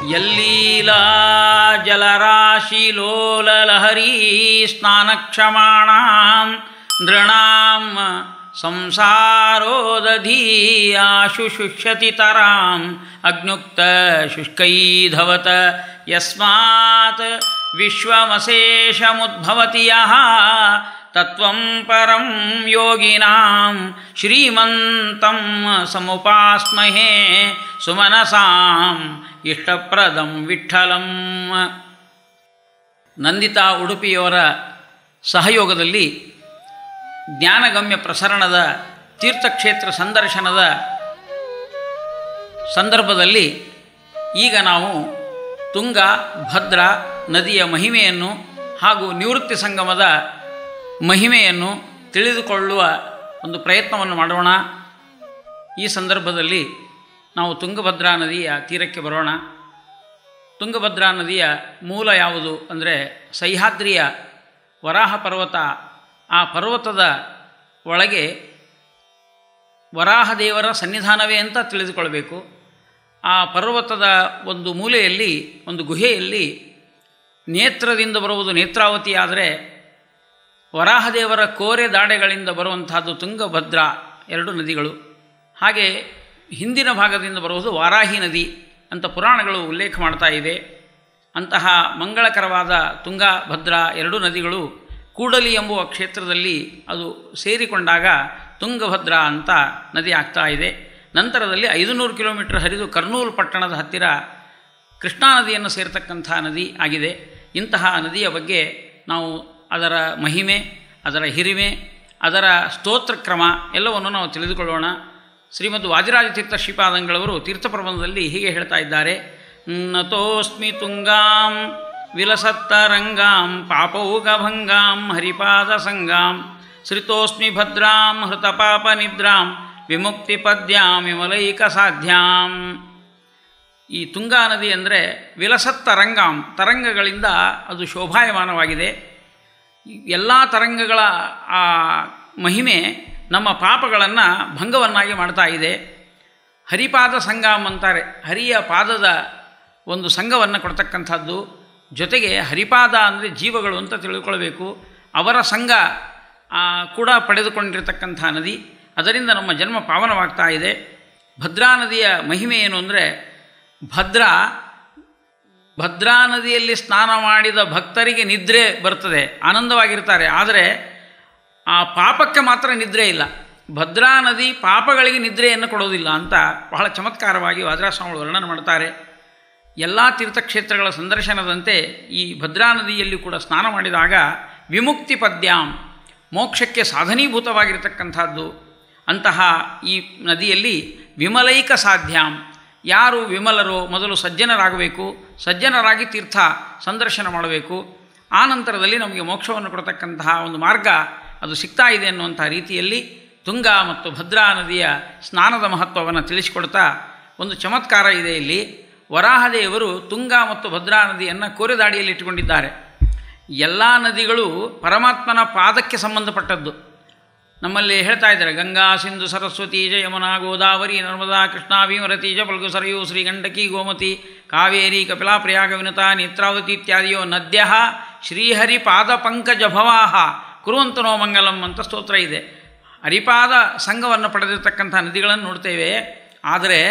ಯಲ್ಲೀಲಾ ಜಲರಾಶಿಲೋಲಲಹರೀ ಸ್ನಾನಕ್ಷಮಾಣಾಂ ನೃಣಾಂ ಸಂಸಾರೋದಧೀಯಾಶು ಶುಷ್ಯತಿ ತರಾಂ ಅಗ್ನುಕ್ತ ಶುಷ್ಕೈಧವತ ಯಸ್ಮಾತ್ ವಿಶ್ವಮಶೇಷಮುದ್ಭವತಿ ಯಃ ತತ್ವಂ ಪರಂ ಯೋಗಿನಾಂ ಶ್ರೀಮಂತಂ ಸಮುಪಾಸ್ಮಹೇ ಸುಮನಸಾಂ ಇಷ್ಟಪ್ರದಂ ವಿಠ್ಠಲಂ ನಂದಿತಾ ಉಡುಪಿಯವರ ಸಹಯೋಗದಲ್ಲಿ ಜ್ಞಾನಗಮ್ಯ ಪ್ರಸರಣದ ತೀರ್ಥಕ್ಷೇತ್ರ ಸಂದರ್ಶನದ ಸಂದರ್ಭದಲ್ಲಿ ಈಗ ನಾವು ತುಂಗ ಭದ್ರಾ ನದಿಯ ಮಹಿಮೆಯನ್ನು ಹಾಗೂ ನಿವೃತ್ತಿ ಸಂಗಮದ ಮಹಿಮೆಯನ್ನು ತಿಳಿದುಕೊಳ್ಳುವ ಒಂದು ಪ್ರಯತ್ನವನ್ನು ಮಾಡೋಣ ಈ ಸಂದರ್ಭದಲ್ಲಿ ನಾವು ತುಂಗಭದ್ರಾ ನದಿಯ ತೀರಕ್ಕೆ ಬರೋಣ ತುಂಗಭದ್ರಾ ನದಿಯ ಮೂಲ ಯಾವುದು ಅಂದರೆ ಸಹ್ಯಾದ್ರಿಯ ವರಾಹ ಪರ್ವತ ಆ ಪರ್ವತದ ಒಳಗೆ ವರಾಹದೇವರ ಸನ್ನಿಧಾನವೇ ಅಂತ ತಿಳಿದುಕೊಳ್ಬೇಕು ಆ ಪರ್ವತದ ಒಂದು ಮೂಲೆಯಲ್ಲಿ ಒಂದು ಗುಹೆಯಲ್ಲಿ ನೇತ್ರದಿಂದ ಬರುವುದು ನೇತ್ರಾವತಿ ಆದರೆ ವರಾಹದೇವರ ಕೋರೆ ದಾಡೆಗಳಿಂದ ಬರುವಂತಹದ್ದು ತುಂಗಭದ್ರಾ ಎರಡು ನದಿಗಳು ಹಾಗೆ ಹಿಂದಿನ ಭಾಗದಿಂದ ಬರುವುದು ವಾರಾಹಿ ನದಿ ಅಂತ ಪುರಾಣಗಳು ಉಲ್ಲೇಖ ಮಾಡ್ತಾ ಇದೆ ಅಂತಹ ಮಂಗಳಕರವಾದ ತುಂಗಭದ್ರಾ ಎರಡು ನದಿಗಳು ಕೂಡಲಿ ಎಂಬುವ ಕ್ಷೇತ್ರದಲ್ಲಿ ಅದು ಸೇರಿಕೊಂಡಾಗ ತುಂಗಭದ್ರಾ ಅಂತ ನದಿ ಆಗ್ತಾ ಇದೆ ನಂತರದಲ್ಲಿ ಐದುನೂರು ಕಿಲೋಮೀಟರ್ ಹರಿದು ಕರ್ನೂಲು ಪಟ್ಟಣದ ಹತ್ತಿರ ಕೃಷ್ಣಾ ನದಿಯನ್ನು ಸೇರತಕ್ಕಂಥ ನದಿ ಆಗಿದೆ ಇಂತಹ ನದಿಯ ಬಗ್ಗೆ ನಾವು ಅದರ ಮಹಿಮೆ ಅದರ ಹಿರಿಮೆ ಅದರ ಸ್ತೋತ್ರ ಕ್ರಮ ಎಲ್ಲವನ್ನು ನಾವು ತಿಳಿದುಕೊಳ್ಳೋಣ ಶ್ರೀಮದ್ ವಾದಿರಾಜತೀರ್ಥ ಶ್ರೀಪಾದಂಗಳವರು ತೀರ್ಥಪ್ರಬಂಧದಲ್ಲಿ ಹೀಗೆ ಹೇಳ್ತಾ ಇದ್ದಾರೆ ನತೋಸ್ಮಿ ತುಂಗಾಂ ವಿಲಸತ್ತರಂಗಾಂ ಪಾಪೌಗಭಂಗಾಂ ಹರಿಪಾದ ಸಂಗಾಂ ಶ್ರಿತೋಸ್ಮಿ ಭದ್ರಾಂ ಹೃತಪಾಪ ನಿದ್ರಾಂ ವಿಮುಕ್ತಿ ಪದ್ಯಾಂ ವಿಮಲೈಕ ಸಾಧ್ಯಾಂ ಈ ತುಂಗಾ ನದಿ ಅಂದರೆ ವಿಲಸತ್ ತರಂಗಾಂ ತರಂಗಗಳಿಂದ ಅದು ಶೋಭಾಯಮಾನವಾಗಿದೆ ಎಲ್ಲ ತರಂಗಗಳ ಆ ಮಹಿಮೆ ನಮ್ಮ ಪಾಪಗಳನ್ನು ಭಂಗವನ್ನಾಗಿ ಮಾಡ್ತಾ ಇದೆ ಹರಿಪಾದ ಸಂಗಮ್ ಅಂತಾರೆ ಹರಿಯ ಪಾದದ ಒಂದು ಸಂಘವನ್ನು ಕೊಡ್ತಕ್ಕಂಥದ್ದು ಜೊತೆಗೆ ಹರಿಪಾದ ಅಂದರೆ ಜೀವಗಳು ಅಂತ ತಿಳ್ಕೊಳ್ಬೇಕು ಅವರ ಸಂಘ ಕೂಡ ಪಡೆದುಕೊಂಡಿರತಕ್ಕಂಥ ನದಿ ಅದರಿಂದ ನಮ್ಮ ಜನ್ಮ ಪಾವನವಾಗ್ತಾ ಇದೆ ಭದ್ರಾ ನದಿಯ ಮಹಿಮೆ ಏನು ಅಂದರೆ ಭದ್ರಾ ಭದ್ರಾ ನದಿಯಲ್ಲಿ ಸ್ನಾನ ಮಾಡಿದ ಭಕ್ತರಿಗೆ ನಿದ್ರೆ ಬರ್ತದೆ ಆನಂದವಾಗಿರ್ತಾರೆ ಆದರೆ ಆ ಪಾಪಕ್ಕೆ ಮಾತ್ರ ನಿದ್ರೆ ಇಲ್ಲ ಭದ್ರಾ ನದಿ ಪಾಪಗಳಿಗೆ ನಿದ್ರೆಯನ್ನು ಕೊಡೋದಿಲ್ಲ ಅಂತ ಬಹಳ ಚಮತ್ಕಾರವಾಗಿ ವಾದ್ರಾಸ್ವಾಮಿಗಳು ವರ್ಣನೆ ಮಾಡ್ತಾರೆ ಎಲ್ಲ ತೀರ್ಥಕ್ಷೇತ್ರಗಳ ಸಂದರ್ಶನದಂತೆ ಈ ಭದ್ರಾ ನದಿಯಲ್ಲಿ ಕೂಡ ಸ್ನಾನ ಮಾಡಿದಾಗ ವಿಮುಕ್ತಿ ಪದ್ಯಾಂ ಮೋಕ್ಷಕ್ಕೆ ಸಾಧನೀಭೂತವಾಗಿರತಕ್ಕಂಥದ್ದು ಅಂತಹ ಈ ನದಿಯಲ್ಲಿ ವಿಮಲೈಕ ಸಾಧ್ಯಾಂ ಯಾರು ವಿಮಲರೋ ಮೊದಲು ಸಜ್ಜನರಾಗಬೇಕು ಸಜ್ಜನರಾಗಿ ತೀರ್ಥ ಸಂದರ್ಶನ ಮಾಡಬೇಕು ಆ ನಂತರದಲ್ಲಿ ನಮಗೆ ಮೋಕ್ಷವನ್ನು ಕೊಡತಕ್ಕಂತಹ ಒಂದು ಮಾರ್ಗ ಅದು ಸಿಗ್ತಾ ಇದೆ ಅನ್ನುವಂಥ ರೀತಿಯಲ್ಲಿ ತುಂಗಾ ಮತ್ತು ಭದ್ರಾ ನದಿಯ ಸ್ನಾನದ ಮಹತ್ವವನ್ನು ತಿಳಿಸಿಕೊಡ್ತಾ ಒಂದು ಚಮತ್ಕಾರ ಇದೆ ಇಲ್ಲಿ ವರಾಹದೇವರು ತುಂಗಾ ಮತ್ತು ಭದ್ರಾ ನದಿಯನ್ನು ಕೋರೆದಾಡಿಯಲ್ಲಿ ಇಟ್ಟುಕೊಂಡಿದ್ದಾರೆ ಎಲ್ಲ ನದಿಗಳು ಪರಮಾತ್ಮನ ಪಾದಕ್ಕೆ ಸಂಬಂಧಪಟ್ಟದ್ದು ನಮ್ಮಲ್ಲಿ ಹೇಳ್ತಾ ಇದ್ದಾರೆ ಗಂಗಾ ಸಿಂಧು ಸರಸ್ವತಿ ಜ ಯಮುನಾ ಗೋದಾವರಿ ನರ್ಮದಾ ಕೃಷ್ಣಾ ಭೀಮರತಿ ಜ ಫಲ್ಗು ಸರಯು ಶ್ರೀಗಂಡಕಿ ಗೋಮತಿ ಕಾವೇರಿ ಕಪಿಲಾ ಪ್ರಯಾಗ ವಿನುತಾ ನೇತ್ರಾವತಿ ಇತ್ಯಾದಿಯೋ ನದ್ಯ ಶ್ರೀಹರಿ ಪಾದ ಪಂಕಜ ಭವಾಹ ಕುರುವಂತನೋ ಮಂಗಲಂ ಅಂತ ಸ್ತೋತ್ರ ಇದೆ ಹರಿಪಾದ ಸಂಘವನ್ನು ಪಡೆದಿರತಕ್ಕಂಥ ನದಿಗಳನ್ನು ನೋಡ್ತೇವೆ ಆದರೆ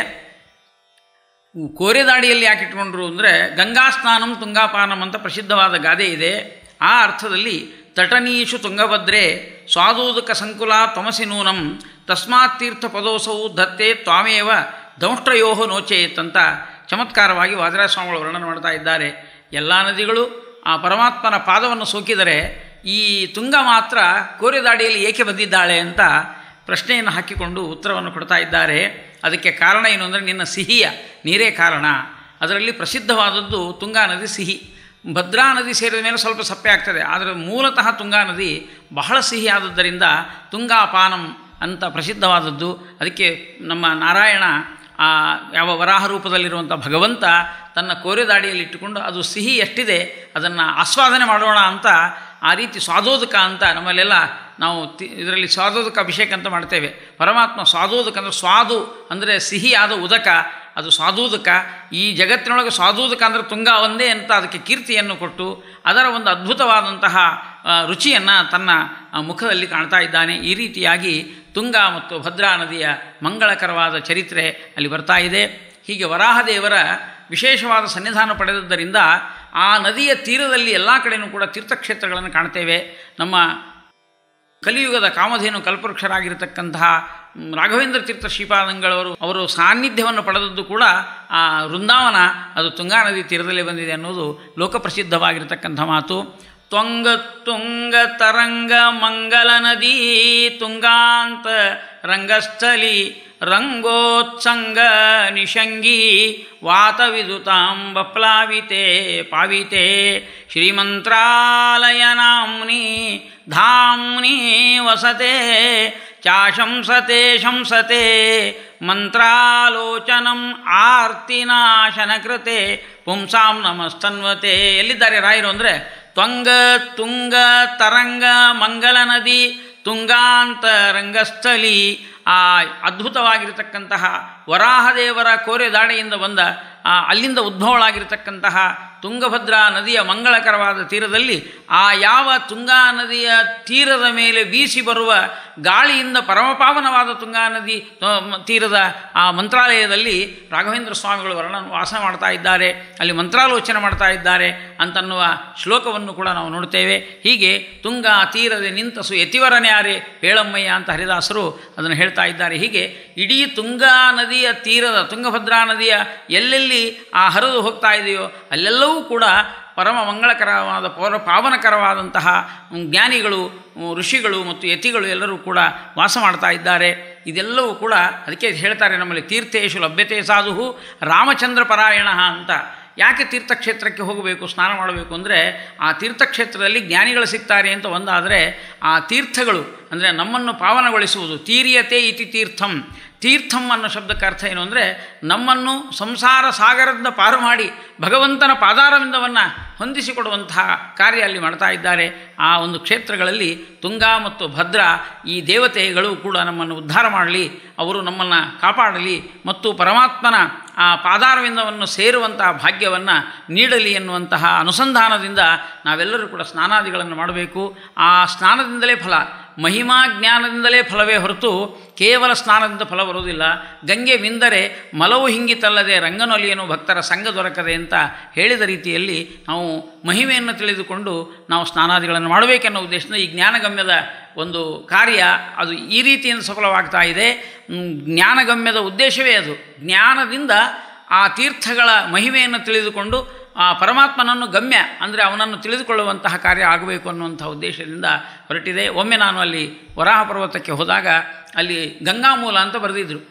ಕೋರೆದಾಡಿಯಲ್ಲಿ ಯಾಕೆ ಇಟ್ಕೊಂಡ್ರು ಅಂದರೆ ಗಂಗಾ ಸ್ನಾನಂ ತುಂಗಾಪಾನಂ ಅಂತ ಪ್ರಸಿದ್ಧವಾದ ಗಾದೆ ಇದೆ ಆ ಅರ್ಥದಲ್ಲಿ ತಟನೀಷು ತುಂಗಭದ್ರೆ ಸ್ವಾದೂದಕ ಸಂಕುಲ ತ್ವಮಸಿ ನೂನಂ ತಸ್ಮಾತ್ ತೀರ್ಥ ಪದೋಸವು ದತ್ತೆ ತ್ವಾಮೇವ ದಂಷ್ಟ್ರಯೋ ನೋಚೇತ್ ಅಂತ ಚಮತ್ಕಾರವಾಗಿ ವಾದರಾಜಸ್ವಾಮಿಗಳು ವರ್ಣನೆ ಮಾಡ್ತಾ ಇದ್ದಾರೆ ಎಲ್ಲ ನದಿಗಳು ಆ ಪರಮಾತ್ಮನ ಪಾದವನ್ನು ಸೋಕಿದರೆ ಈ ತುಂಗ ಮಾತ್ರ ಕೋರೆದಾಡಿಯಲ್ಲಿ ಏಕೆ ಬಂದಿದ್ದಾಳೆ ಅಂತ ಪ್ರಶ್ನೆಯನ್ನು ಹಾಕಿಕೊಂಡು ಉತ್ತರವನ್ನು ಕೊಡ್ತಾ ಇದ್ದಾರೆ ಅದಕ್ಕೆ ಕಾರಣ ಏನು ಅಂದರೆ ನಿನ್ನ ಸಿಹಿಯ ನೀರೇ ಕಾರಣ ಅದರಲ್ಲಿ ಪ್ರಸಿದ್ಧವಾದದ್ದು ತುಂಗಾ ನದಿ ಸಿಹಿ ಭದ್ರಾ ನದಿ ಸೇರಿದ ಮೇಲೆ ಸ್ವಲ್ಪ ಸಪ್ಪೆ ಆಗ್ತದೆ ಆದರೆ ಮೂಲತಃ ತುಂಗಾ ನದಿ ಬಹಳ ಸಿಹಿ ಆದದ್ದರಿಂದ ತುಂಗಾಪಾನಂ ಅಂತ ಪ್ರಸಿದ್ಧವಾದದ್ದು ಅದಕ್ಕೆ ನಮ್ಮ ನಾರಾಯಣ ಆ ಯಾವ ವರಾಹ ರೂಪದಲ್ಲಿರುವಂಥ ಭಗವಂತ ತನ್ನ ಕೋರೆದಾಡಿಯಲ್ಲಿ ಇಟ್ಟುಕೊಂಡು ಅದು ಸಿಹಿ ಎಷ್ಟಿದೆ ಅದನ್ನು ಆಸ್ವಾದನೆ ಮಾಡೋಣ ಅಂತ ಆ ರೀತಿ ಸ್ವಾದೋದಕ ಅಂತ ನಮ್ಮಲ್ಲೆಲ್ಲ ನಾವು ತಿ ಇದರಲ್ಲಿ ಸ್ವಾದೋದಕ ಅಭಿಷೇಕ ಅಂತ ಮಾಡ್ತೇವೆ ಪರಮಾತ್ಮ ಸ್ವಾದೋದಕ ಅಂದರೆ ಸ್ವಾದು ಅಂದರೆ ಸಿಹಿಯಾದ ಉದಕ ಅದು ಸ್ವಾದೂದಕ ಈ ಜಗತ್ತಿನೊಳಗೆ ಸ್ವಾದೂದಕ ಅಂದರೆ ತುಂಗ ಒಂದೇ ಅಂತ ಅದಕ್ಕೆ ಕೀರ್ತಿಯನ್ನು ಕೊಟ್ಟು ಅದರ ಒಂದು ಅದ್ಭುತವಾದಂತಹ ರುಚಿಯನ್ನು ತನ್ನ ಆ, ಮುಖದಲ್ಲಿ ಕಾಣ್ತಾ ಇದ್ದಾನೆ ಈ ರೀತಿಯಾಗಿ ತುಂಗ ಮತ್ತು ಭದ್ರಾ ನದಿಯ ಮಂಗಳಕರವಾದ ಚರಿತ್ರೆ ಅಲ್ಲಿ ಬರ್ತಾ ಇದೆ ಹೀಗೆ ವರಾಹದೇವರ ವಿಶೇಷವಾದ ಸನ್ನಿಧಾನ ಪಡೆದದ್ದರಿಂದ ಆ ನದಿಯ ತೀರದಲ್ಲಿ ಎಲ್ಲ ಕಡೆಯೂ ಕೂಡ ತೀರ್ಥಕ್ಷೇತ್ರಗಳನ್ನು ಕಾಣ್ತೇವೆ ನಮ್ಮ ಕಲಿಯುಗದ ಕಾಮಧೇನು ಕಲ್ಪವೃಕ್ಷರಾಗಿರತಕ್ಕಂತಹ ಮ್, ರಾಘವೇಂದ್ರ ತೀರ್ಥ ಶ್ರೀಪಾದಂಗಳವರು ಅವರು ಸಾನ್ನಿಧ್ಯವನ್ನು ಪಡೆದದ್ದು ಕೂಡ ಆ ವೃಂದಾವನ ಅದು ತುಂಗಾ ನದಿ ತೀರದಲ್ಲಿ ಬಂದಿದೆ ಅನ್ನೋದು ಲೋಕಪ್ರಸಿದ್ಧವಾಗಿರತಕ್ಕಂಥ ಮಾತು ತ್ವಂಗ ತುಂಗ ತರಂಗ ಮಂಗಲ ನದಿ ತುಂಗಾಂತ ರಂಗಸ್ಥಲಿ ರಂಗೋತ್ಸಂಗ ನಿಷಂಗಿ ವಾತವಿದುತಾಂಬ ಪ್ಲಾವಿತೆ ಪಾವಿತೆ ಶ್ರೀಮಂತ್ರಾಲಯ ನಾಮ್ನಿ ಧಾಮ್ನಿ ವಸತೆ ಚಾಶಂಸತೆ ಶಂಸತೆ ಮಂತ್ರಾಲೋಚನಂ ಆರ್ತಿನಾಶನ ಕೃತೆ ಪುಂಸಾಂ ನಮಸ್ತನ್ವತೆ ಎಲ್ಲಿದ್ದಾರೆ ರಾಯರು ಅಂದರೆ ತ್ವಂಗ ತುಂಗ ತರಂಗ ಮಂಗಲ ನದಿ ತುಂಗಾಂತ ರಂಗಸ್ಥಲಿ ಆ ಅದ್ಭುತವಾಗಿರತಕ್ಕಂತಹ ವರಾಹದೇವರ ಕೋರೆದಾಡೆಯಿಂದ ಬಂದ ಆ ಅಲ್ಲಿಂದ ಉದ್ಭವಳಾಗಿರತಕ್ಕಂತಹ ತುಂಗಭದ್ರಾ ನದಿಯ ಮಂಗಳಕರವಾದ ತೀರದಲ್ಲಿ ಆ ಯಾವ ತುಂಗಾ ನದಿಯ ತೀರದ ಮೇಲೆ ಬೀಸಿ ಬರುವ ಗಾಳಿಯಿಂದ ಪರಮಪಾವನವಾದ ತುಂಗಾ ನದಿ ಆ, ಮ- ತೀರದ ಆ ಮಂತ್ರಾಲಯದಲ್ಲಿ ರಾಘವೇಂದ್ರ ಸ್ವಾಮಿಗಳು ವರ್ಣ ವಾಸ ಮಾಡ್ತಾ ಇದ್ದಾರೆ ಅಲ್ಲಿ ಮಂತ್ರಾಲೋಚನೆ ಮಾಡ್ತಾ ಇದ್ದಾರೆ ಅಂತನ್ನುವ ಶ್ಲೋಕವನ್ನು ಕೂಡ ನಾವು ನೋಡ್ತೇವೆ ಹೀಗೆ ತುಂಗಾ ತೀರದೆ ನಿಂತಸು ಯತಿವರನ್ಯಾರೆ ಪೇಳಮ್ಮಯ್ಯ ಅಂತ ಹರಿದಾಸರು ಅದನ್ನು ಹೇಳ್ತಾ ಇದ್ದಾರೆ ಹೀಗೆ ಇಡೀ ತುಂಗಾ ನದಿಯ ತೀರದ ತುಂಗಭದ್ರಾ ನದಿಯ ಎಲ್ಲೆಲ್ಲಿ ಆ ಹರಿದು ಹೋಗ್ತಾ ಇದೆಯೋ ಅಲ್ಲೆಲ್ಲವೂ ಕೂಡ ಪರಮ ಮಂಗಳಕರವಾದ ಪೌರ ಪಾವನಕರವಾದಂತಹ ಜ್ಞಾನಿಗಳು ಋಷಿಗಳು ಮತ್ತು ಯತಿಗಳು ಎಲ್ಲರೂ ಕೂಡ ವಾಸ ಮಾಡ್ತಾ ಇದ್ದಾರೆ ಇದೆಲ್ಲವೂ ಕೂಡ ಅದಕ್ಕೆ ಹೇಳ್ತಾರೆ ನಮ್ಮಲ್ಲಿ ತೀರ್ಥೇಶು ಲಭ್ಯತೆ ಸಾಧು ರಾಮಚಂದ್ರ ಪರಾಯಣ ಅಂತ ಯಾಕೆ ತೀರ್ಥಕ್ಷೇತ್ರಕ್ಕೆ ಹೋಗಬೇಕು ಸ್ನಾನ ಮಾಡಬೇಕು ಅಂದರೆ ಆ ತೀರ್ಥಕ್ಷೇತ್ರದಲ್ಲಿ ಜ್ಞಾನಿಗಳು ಸಿಗ್ತಾರೆ ಅಂತ ಒಂದಾದರೆ ಆ ತೀರ್ಥಗಳು ಅಂದರೆ ನಮ್ಮನ್ನು ಪಾವನಗೊಳಿಸುವುದು ತೀರ್ಯತೆ ಇತಿ ತೀರ್ಥಂ ತೀರ್ಥಂ ಅನ್ನೋ ಶಬ್ದಕ್ಕೆ ಅರ್ಥ ಏನು ಅಂದರೆ ನಮ್ಮನ್ನು ಸಂಸಾರ ಸಾಗರದಿಂದ ಪಾರು ಮಾಡಿ ಭಗವಂತನ ಪಾದಾರವಿಂದವನ್ನು ಹೊಂದಿಸಿಕೊಡುವಂತಹ ಕಾರ್ಯ ಅಲ್ಲಿ ಮಾಡ್ತಾ ಇದ್ದಾರೆ ಆ ಒಂದು ಕ್ಷೇತ್ರಗಳಲ್ಲಿ ತುಂಗಾ ಮತ್ತು ಭದ್ರಾ ಈ ದೇವತೆಗಳು ಕೂಡ ನಮ್ಮನ್ನು ಉದ್ಧಾರ ಮಾಡಲಿ ಅವರು ನಮ್ಮನ್ನು ಕಾಪಾಡಲಿ ಮತ್ತು ಪರಮಾತ್ಮನ ಆ ಪಾದಾರವಿಂದವನ್ನು ಸೇರುವಂತಹ ಭಾಗ್ಯವನ್ನು ನೀಡಲಿ ಎನ್ನುವಂತಹ ಅನುಸಂಧಾನದಿಂದ ನಾವೆಲ್ಲರೂ ಕೂಡ ಸ್ನಾನಾದಿಗಳನ್ನು ಮಾಡಬೇಕು ಆ ಸ್ನಾನದಿಂದಲೇ ಫಲ ಮಹಿಮಾ ಜ್ಞಾನದಿಂದಲೇ ಫಲವೇ ಹೊರತು ಕೇವಲ ಸ್ನಾನದಿಂದ ಫಲ ಬರುವುದಿಲ್ಲ ಗಂಗೆ ಮಿಂದರೆ ಮಲವು ಹಿಂಗಿತಲ್ಲದೆ ರಂಗನೊಲಿಯನು ಭಕ್ತರ ಸಂಘ ದೊರಕದೆ ಅಂತ ಹೇಳಿದ ರೀತಿಯಲ್ಲಿ ನಾವು ಮಹಿಮೆಯನ್ನು ತಿಳಿದುಕೊಂಡು ನಾವು ಸ್ನಾನಾದಿಗಳನ್ನು ಮಾಡಬೇಕೆನ್ನೋ ಉದ್ದೇಶದಿಂದ ಈ ಜ್ಞಾನಗಮ್ಯದ ಒಂದು ಕಾರ್ಯ ಅದು ಈ ರೀತಿಯಿಂದ ಸಫಲವಾಗ್ತಾ ಇದೆ ಮ್, ಜ್ಞಾನಗಮ್ಯದ ಉದ್ದೇಶವೇ ಅದು ಜ್ಞಾನದಿಂದ ಆ ತೀರ್ಥಗಳ ಮಹಿಮೆಯನ್ನು ತಿಳಿದುಕೊಂಡು ಆ ಪರಮಾತ್ಮನನ್ನು ಗಮ್ಯ ಅಂದರೆ ಅವನನ್ನು ತಿಳಿದುಕೊಳ್ಳುವಂತಹ ಕಾರ್ಯ ಆಗಬೇಕು ಅನ್ನುವಂಥ ಉದ್ದೇಶದಿಂದ ಹೊರಟಿದೆ ಒಮ್ಮೆ ನಾನು ಅಲ್ಲಿ ವರಾಹ ಪರ್ವತಕ್ಕೆ ಹೋದಾಗ ಅಲ್ಲಿ ಗಂಗಾಮೂಲ ಅಂತ ಬರೆದಿದ್ರು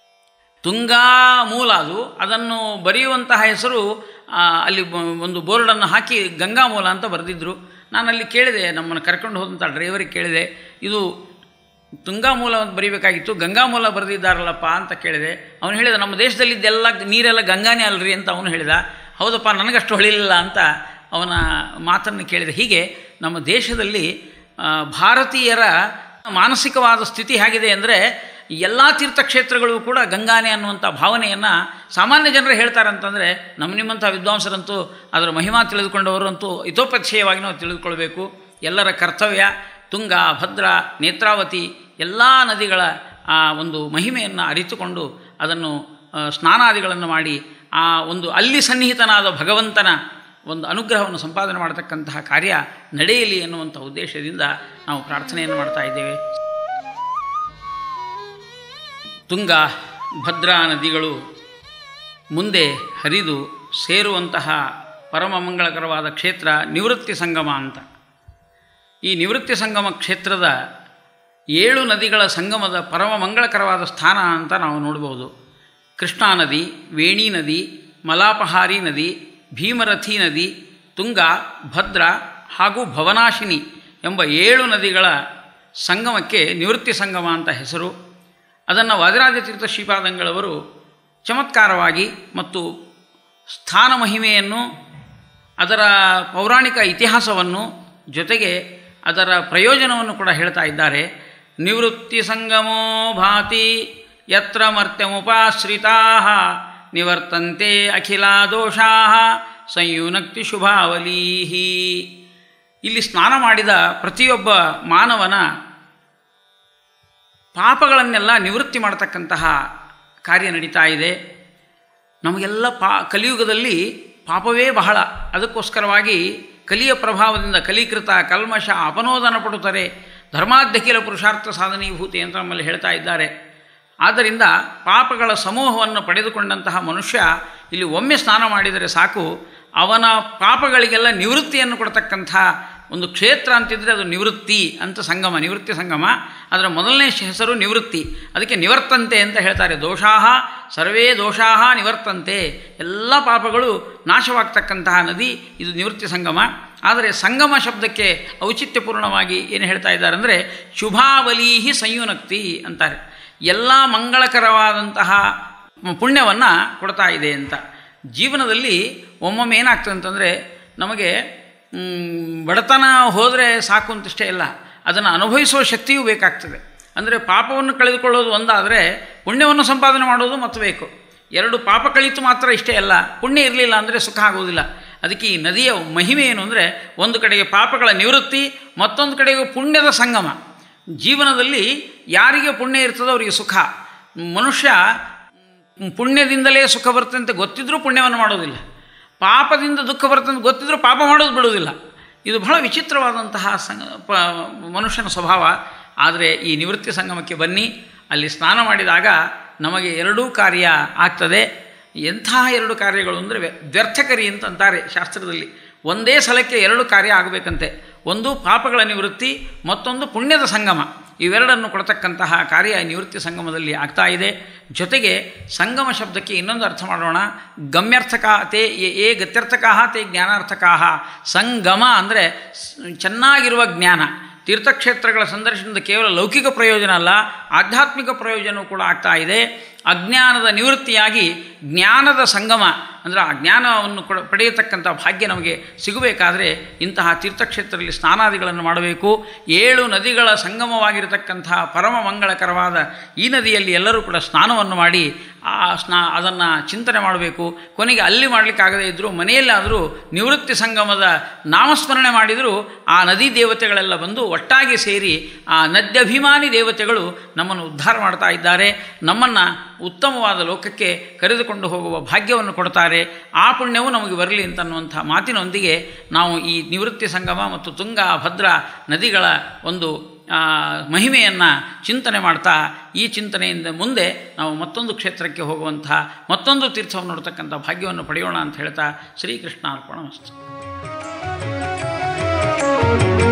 ತುಂಗಾ ಮೂಲ ಅದು ಅದನ್ನು ಬರೆಯುವಂತಹ ಹೆಸರು ಆ, ಅಲ್ಲಿ ಬ- ಒಂದು ಬೋರ್ಡನ್ನು ಹಾಕಿ ಗಂಗಾಮೂಲ ಅಂತ ಬರೆದಿದ್ರು ನಾನು ಅಲ್ಲಿ ಕೇಳಿದೆ ನಮ್ಮನ್ನು ಕರ್ಕೊಂಡು ಹೋದಂಥ ಡ್ರೈವರಿಗೆ ಕೇಳಿದೆ ಇದು ತುಂಗಾ ಮೂಲ ಅಂತ ಬರೀಬೇಕಾಗಿತ್ತು ಗಂಗಾ ಮೂಲ ಬರೆದಿದ್ದಾರಲ್ಲಪ್ಪ ಅಂತ ಕೇಳಿದೆ ಅವನು ಹೇಳಿದ ನಮ್ಮ ದೇಶದಲ್ಲಿದ್ದೆಲ್ಲ ನೀರೆಲ್ಲ ಗಂಗಾನೇ ಅಲ್ರಿ ಅಂತ ಅವನು ಹೇಳಿದ ಹೌದಪ್ಪ ನನಗಷ್ಟು ಹೊಳಿಲಿಲ್ಲ ಅಂತ ಅವನ ಮಾತನ್ನು ಕೇಳಿದೆ ಹೀಗೆ ನಮ್ಮ ದೇಶದಲ್ಲಿ ಆ, ಭಾರತೀಯರ ಮಾನಸಿಕವಾದ ಸ್ಥಿತಿ ಹೇಗಿದೆ ಅಂದರೆ ಎಲ್ಲ ತೀರ್ಥಕ್ಷೇತ್ರಗಳು ಕೂಡ ಗಂಗಾನೆ ಅನ್ನುವಂಥ ಭಾವನೆಯನ್ನು ಸಾಮಾನ್ಯ ಜನರು ಹೇಳ್ತಾರೆ ಅಂತಂದರೆ ನಮ್ಮ ನಿಮ್ಮಂಥ ವಿದ್ವಾಂಸರಂತೂ ಅದರ ಮಹಿಮಾ ತಿಳಿದುಕೊಂಡವರಂತೂ ಇತೋಪಕ್ಷೇಯವಾಗಿ ನಾವು ತಿಳಿದುಕೊಳ್ಬೇಕು ಎಲ್ಲರ ಕರ್ತವ್ಯ ತುಂಗ ಭದ್ರ ನೇತ್ರಾವತಿ ಎಲ್ಲ ನದಿಗಳ ಆ ಒಂದು ಮಹಿಮೆಯನ್ನು ಅರಿತುಕೊಂಡು ಅದನ್ನು ಆ, ಸ್ನಾನಾದಿಗಳನ್ನು ಮಾಡಿ ಆ ಒಂದು ಅಲ್ಲಿ ಸನ್ನಿಹಿತನಾದ ಭಗವಂತನ ಒಂದು ಅನುಗ್ರಹವನ್ನು ಸಂಪಾದನೆ ಮಾಡತಕ್ಕಂತಹ ಕಾರ್ಯ ನಡೆಯಲಿ ಎನ್ನುವಂಥ ಉದ್ದೇಶದಿಂದ ನಾವು ಪ್ರಾರ್ಥನೆಯನ್ನು ಮಾಡ್ತಾ ಇದ್ದೇವೆ ತುಂಗ ಭದ್ರಾ ನದಿಗಳು ಮುಂದೆ ಹರಿದು ಸೇರುವಂತಹ ಪರಮ ಮಂಗಳಕರವಾದ ಕ್ಷೇತ್ರ ನಿವೃತ್ತಿ ಸಂಗಮ ಅಂತ ಈ ನಿವೃತ್ತಿ ಸಂಗಮ ಕ್ಷೇತ್ರದ ಏಳು ನದಿಗಳ ಸಂಗಮದ ಪರಮ ಮಂಗಳಕರವಾದ ಸ್ಥಾನ ಅಂತ ನಾವು ನೋಡ್ಬೋದು ಕೃಷ್ಣಾ ನದಿ ವೇಣಿ ನದಿ ಮಲಾಪಹಾರಿ ನದಿ ಭೀಮರಥಿ ನದಿ ತುಂಗ ಭದ್ರ ಹಾಗೂ ಭವನಾಶಿನಿ ಎಂಬ ಏಳು ನದಿಗಳ ಸಂಗಮಕ್ಕೆ ನಿವೃತ್ತಿ ಸಂಗಮ ಅಂತ ಹೆಸರು ಅದನ್ನು ವಾದಿರಾಜತೀರ್ಥ ಶ್ರೀಪಾದಂಗಳವರು ಚಮತ್ಕಾರವಾಗಿ ಮತ್ತು ಸ್ಥಾನ ಮಹಿಮೆಯನ್ನು ಅದರ ಪೌರಾಣಿಕ ಇತಿಹಾಸವನ್ನು ಜೊತೆಗೆ ಅದರ ಪ್ರಯೋಜನವನ್ನು ಕೂಡ ಹೇಳ್ತಾ ಇದ್ದಾರೆ ನಿವೃತ್ತಿ ಸಂಗಮೋ ಭಾತಿ ಯತ್ರ ಮರ್ತ್ಯಮುಪಾಶ್ರಿತಾ ನಿವರ್ತಂತೆ ಅಖಿಲ ದೋಷಾ ಸಂಯುನಕ್ತಿ ಶುಭಾವಲೀಹಿ ಇಲ್ಲಿ ಸ್ನಾನ ಮಾಡಿದ ಪ್ರತಿಯೊಬ್ಬ ಮಾನವನ ಪಾಪಗಳನ್ನೆಲ್ಲ ನಿವೃತ್ತಿ ಮಾಡತಕ್ಕಂತಹ ಕಾರ್ಯ ನಡೀತಾ ಇದೆ ನಮಗೆಲ್ಲ ಪಾ ಕಲಿಯುಗದಲ್ಲಿ ಪಾಪವೇ ಬಹಳ ಅದಕ್ಕೋಸ್ಕರವಾಗಿ ಕಲಿಯ ಪ್ರಭಾವದಿಂದ ಕಲೀಕೃತ ಕಲ್ಮಶ ಅಪನೋದನ ಪಡುತ್ತಾರೆ ಧರ್ಮಾಧ್ಯಕಿಲ ಪುರುಷಾರ್ಥ ಸಾಧನೀಭೂತಿ ಅಂತ ನಮ್ಮಲ್ಲಿ ಹೇಳ್ತಾ ಇದ್ದಾರೆ ಆದ್ದರಿಂದ ಪಾಪಗಳ ಸಮೂಹವನ್ನು ಪಡೆದುಕೊಂಡಂತಹ ಮನುಷ್ಯ ಇಲ್ಲಿ ಒಮ್ಮೆ ಸ್ನಾನ ಮಾಡಿದರೆ ಸಾಕು ಅವನ ಪಾಪಗಳಿಗೆಲ್ಲ ನಿವೃತ್ತಿಯನ್ನು ಕೊಡ್ತಕ್ಕಂಥ ಒಂದು ಕ್ಷೇತ್ರ ಅಂತಿದ್ರೆ ಅದು ನಿವೃತ್ತಿ ಅಂತ ಸಂಗಮ ನಿವೃತ್ತಿ ಸಂಗಮ ಅದರ ಮೊದಲನೇ ಹೆಸರು ನಿವೃತ್ತಿ ಅದಕ್ಕೆ ನಿವರ್ತಂತೆ ಅಂತ ಹೇಳ್ತಾರೆ ದೋಷಾಹ ಸರ್ವೇ ದೋಷಾಹ ನಿವರ್ತಂತೆ ಎಲ್ಲ ಪಾಪಗಳು ನಾಶವಾಗ್ತಕ್ಕಂತಹ ನದಿ ಇದು ನಿವೃತ್ತಿ ಸಂಗಮ ಆದರೆ ಸಂಗಮ ಶಬ್ದಕ್ಕೆ ಔಚಿತ್ಯಪೂರ್ಣವಾಗಿ ಏನು ಹೇಳ್ತಾ ಇದ್ದಾರೆ ಅಂದರೆ ಶುಭಾವಲೀಹಿ ಸಂಯುನಕ್ತಿ ಅಂತಾರೆ ಎಲ್ಲ ಮಂಗಳಕರವಾದಂತಹ ಪುಣ್ಯವನ್ನು ಕೊಡ್ತಾ ಇದೆ ಅಂತ ಜೀವನದಲ್ಲಿ ಒಮ್ಮೊಮ್ಮೆ ಏನಾಗ್ತದೆ ಅಂತಂದರೆ ನಮಗೆ ಬಡತನ ಹೋದರೆ ಸಾಕು ಅಂತಷ್ಟೇ ಇಲ್ಲ ಅದನ್ನು ಅನುಭವಿಸುವ ಶಕ್ತಿಯೂ ಬೇಕಾಗ್ತದೆ ಅಂದರೆ ಪಾಪವನ್ನು ಕಳೆದುಕೊಳ್ಳೋದು ಒಂದಾದರೆ ಪುಣ್ಯವನ್ನು ಸಂಪಾದನೆ ಮಾಡೋದು ಮತ್ತು ಬೇಕು ಎರಡು ಪಾಪ ಕಳಿತು ಮಾತ್ರ ಇಷ್ಟೇ ಅಲ್ಲ ಪುಣ್ಯ ಇರಲಿಲ್ಲ ಅಂದರೆ ಸುಖ ಆಗೋದಿಲ್ಲ ಅದಕ್ಕೆ ಈ ನದಿಯ ಮಹಿಮೆ ಏನು ಅಂದರೆ ಒಂದು ಕಡೆಗೆ ಪಾಪಗಳ ನಿವೃತ್ತಿ ಮತ್ತೊಂದು ಕಡೆಗೆ ಪುಣ್ಯದ ಸಂಗಮ ಜೀವನದಲ್ಲಿ ಯಾರಿಗೆ ಪುಣ್ಯ ಇರ್ತದೋ ಅವರಿಗೆ ಸುಖ ಮನುಷ್ಯ ಪುಣ್ಯದಿಂದಲೇ ಸುಖ ಬರುತ್ತೆ ಅಂತ ಗೊತ್ತಿದ್ರೂ ಪುಣ್ಯವನ್ನು ಮಾಡೋದಿಲ್ಲ ಪಾಪದಿಂದ ದುಃಖ ಬರುತ್ತೆ ಅಂತ ಗೊತ್ತಿದ್ರೂ ಪಾಪ ಮಾಡೋದು ಬಿಡೋದಿಲ್ಲ ಇದು ಬಹಳ ವಿಚಿತ್ರವಾದಂತಹ ಸಂಗ ಪ ಮನುಷ್ಯನ ಸ್ವಭಾವ ಆದರೆ ಈ ನಿವೃತ್ತಿ ಸಂಗಮಕ್ಕೆ ಬನ್ನಿ ಅಲ್ಲಿ ಸ್ನಾನ ಮಾಡಿದಾಗ ನಮಗೆ ಎರಡೂ ಕಾರ್ಯ ಆಗ್ತದೆ ಎಂಥ ಎರಡು ಕಾರ್ಯಗಳು ಅಂದರೆ ವ್ಯರ್ಥಕರಿ ಅಂತ ಅಂತಾರೆ ಶಾಸ್ತ್ರದಲ್ಲಿ ಒಂದೇ ಸಲಕ್ಕೆ ಎರಡು ಕಾರ್ಯ ಆಗಬೇಕಂತೆ ಒಂದು ಪಾಪಗಳ ನಿವೃತ್ತಿ ಮತ್ತೊಂದು ಪುಣ್ಯದ ಸಂಗಮ ಇವೆರಡನ್ನು ಕೊಡ್ತಕ್ಕಂತಹ ಕಾರ್ಯ ನಿವೃತ್ತಿ ಸಂಗಮದಲ್ಲಿ ಆಗ್ತಾ ಇದೆ ಜೊತೆಗೆ ಸಂಗಮ ಶಬ್ದಕ್ಕೆ ಇನ್ನೊಂದು ಅರ್ಥ ಮಾಡೋಣ ಗಮ್ಯರ್ಥಕ ತೇ ಏ ಗತ್ಯರ್ಥಕಾ ತೇ ಜ್ಞಾನಾರ್ಥಕಾ ಸಂಗಮ ಅಂದರೆ ಚೆನ್ನಾಗಿರುವ ಜ್ಞಾನ ತೀರ್ಥಕ್ಷೇತ್ರಗಳ ಸಂದರ್ಶನದ ಕೇವಲ ಲೌಕಿಕ ಪ್ರಯೋಜನ ಅಲ್ಲ ಆಧ್ಯಾತ್ಮಿಕ ಪ್ರಯೋಜನವೂ ಕೂಡ ಆಗ್ತಾ ಇದೆ ಅಜ್ಞಾನದ ನಿವೃತ್ತಿಯಾಗಿ ಜ್ಞಾನದ ಸಂಗಮ ಅಂದರೆ ಆ ಜ್ಞಾನವನ್ನು ಕೊಡ ಪಡೆಯತಕ್ಕಂಥ ಭಾಗ್ಯ ನಮಗೆ ಸಿಗಬೇಕಾದರೆ ಇಂತಹ ತೀರ್ಥಕ್ಷೇತ್ರದಲ್ಲಿ ಸ್ನಾನಾದಿಗಳನ್ನು ಮಾಡಬೇಕು ಏಳು ನದಿಗಳ ಸಂಗಮವಾಗಿರತಕ್ಕಂತಹ ಪರಮ ಮಂಗಳಕರವಾದ ಈ ನದಿಯಲ್ಲಿ ಎಲ್ಲರೂ ಕೂಡ ಸ್ನಾನವನ್ನು ಮಾಡಿ ಆ ಸ್ನಾ ಅದನ್ನು ಚಿಂತನೆ ಮಾಡಬೇಕು ಕೊನೆಗೆ ಅಲ್ಲಿ ಮಾಡಲಿಕ್ಕಾಗದೇ ಇದ್ದರೂ ಮನೆಯಲ್ಲಾದರೂ ನಿವೃತ್ತಿ ಸಂಗಮದ ನಾಮಸ್ಮರಣೆ ಮಾಡಿದರೂ ಆ ನದಿ ದೇವತೆಗಳೆಲ್ಲ ಬಂದು ಒಟ್ಟಾಗಿ ಸೇರಿ ಆ ನದ್ಯಭಿಮಾನಿ ದೇವತೆಗಳು ನಮ್ಮನ್ನು ಉದ್ಧಾರ ಮಾಡ್ತಾ ಇದ್ದಾರೆ ನಮ್ಮನ್ನು ಉತ್ತಮವಾದ ಲೋಕಕ್ಕೆ ಕರೆದುಕೊಂಡು ಹೋಗುವ ಭಾಗ್ಯವನ್ನು ಕೊಡ್ತಾರೆ ಆ ಪುಣ್ಯವು ನಮಗೆ ಬರಲಿ ಅಂತನ್ನುವಂಥ ಮಾತಿನೊಂದಿಗೆ ನಾವು ಈ ನಿವೃತ್ತಿ ಸಂಗಮ ಮತ್ತು ತುಂಗ ಭದ್ರ ನದಿಗಳ ಒಂದು ಮಹಿಮೆಯನ್ನು ಚಿಂತನೆ ಮಾಡ್ತಾ ಈ ಚಿಂತನೆಯಿಂದ ಮುಂದೆ ನಾವು ಮತ್ತೊಂದು ಕ್ಷೇತ್ರಕ್ಕೆ ಹೋಗುವಂಥ ಮತ್ತೊಂದು ತೀರ್ಥವನ್ನು ನೋಡ್ತಕ್ಕಂಥ ಭಾಗ್ಯವನ್ನು ಪಡೆಯೋಣ ಅಂತ ಹೇಳ್ತಾ ಶ್ರೀಕೃಷ್ಣ ಅರ್ಪಣ